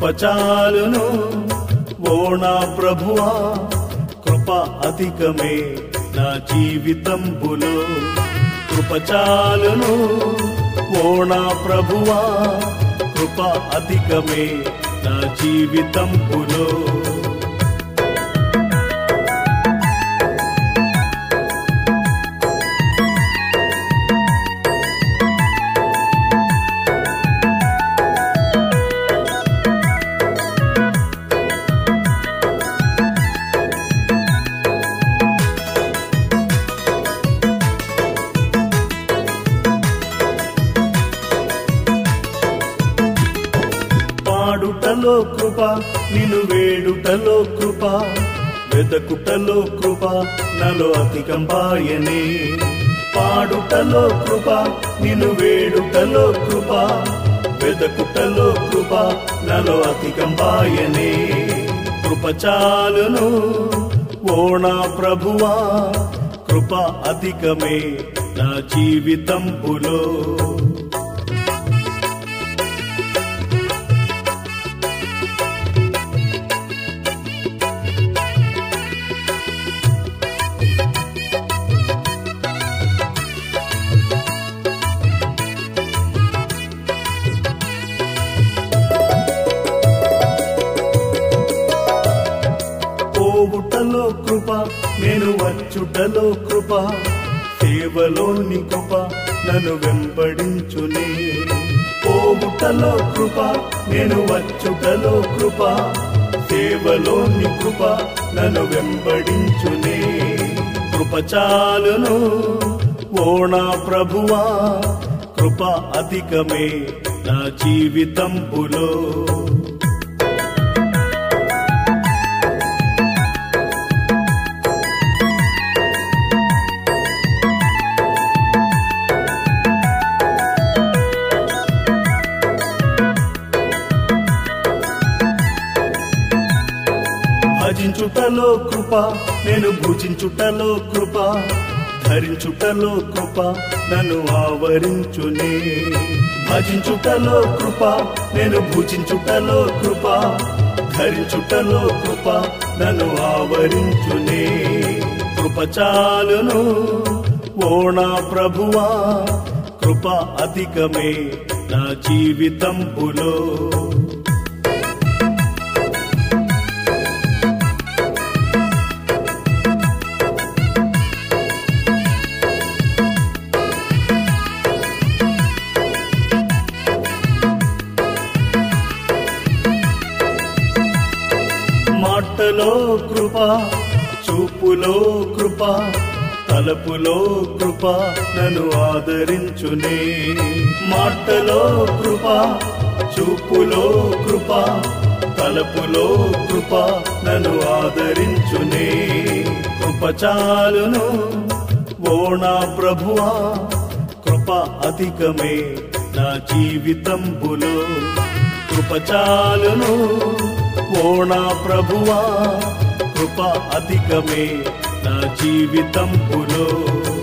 కృపచాలును ఓ నా ప్రభువా కృప అధికమే నా జీవితంబులో కృపచాలును ఓ నా ప్రభువా కృప అధికమే నా జీవితంబులో పాడుటలో కృప నిన్ను వేడుటలో కృప వెదకుటలో కృప నలో అధికంబాయనే పాడుటలో కృప నిన్ను వేడుటలో కృప వెదకుటలో కృప నలో అధికంబాయనే కృప చాలును ఓ నా ప్రభువా కృప అధికమే నా జీవితంబులో పోవుటలో కృప నేను వచ్చుటలో కృప సేవలోని కృప నన్ను వెంబడించునే పోవుటలో కృప నేను వచ్చుటలో కృప సేవలోని కృప నన్ను వెంబడించునే కృప చాలును ఓ నా ప్రభువా కృప అధికమే నా జీవితంబులో భజించుటలో కృప నేను భుజించుటలో కృప ధరించుటలో కృప నన్ను ఆవరించునే భజించుటలో కృప నేను భుజించుటలో కృప ధరించుటలో కృప నన్ను ఆవరించునే కృప చాలును ఓ నా ప్రభువా కృప అధికమే నా జీవితంబులో మాటలో కృప చూపులో కృప తలపులో కృప నన్ను ఆదరించునే మాటలో కృప చూపులో కృప తలపులో కృప నన్ను ఆదరించునే కృప చాలును ఓ నా ప్రభువా కృప అధికమే నా జీవితంబులో కృప చాలును ఓ నా ప్రభువా కృప అధికమే నా జీవితంబులో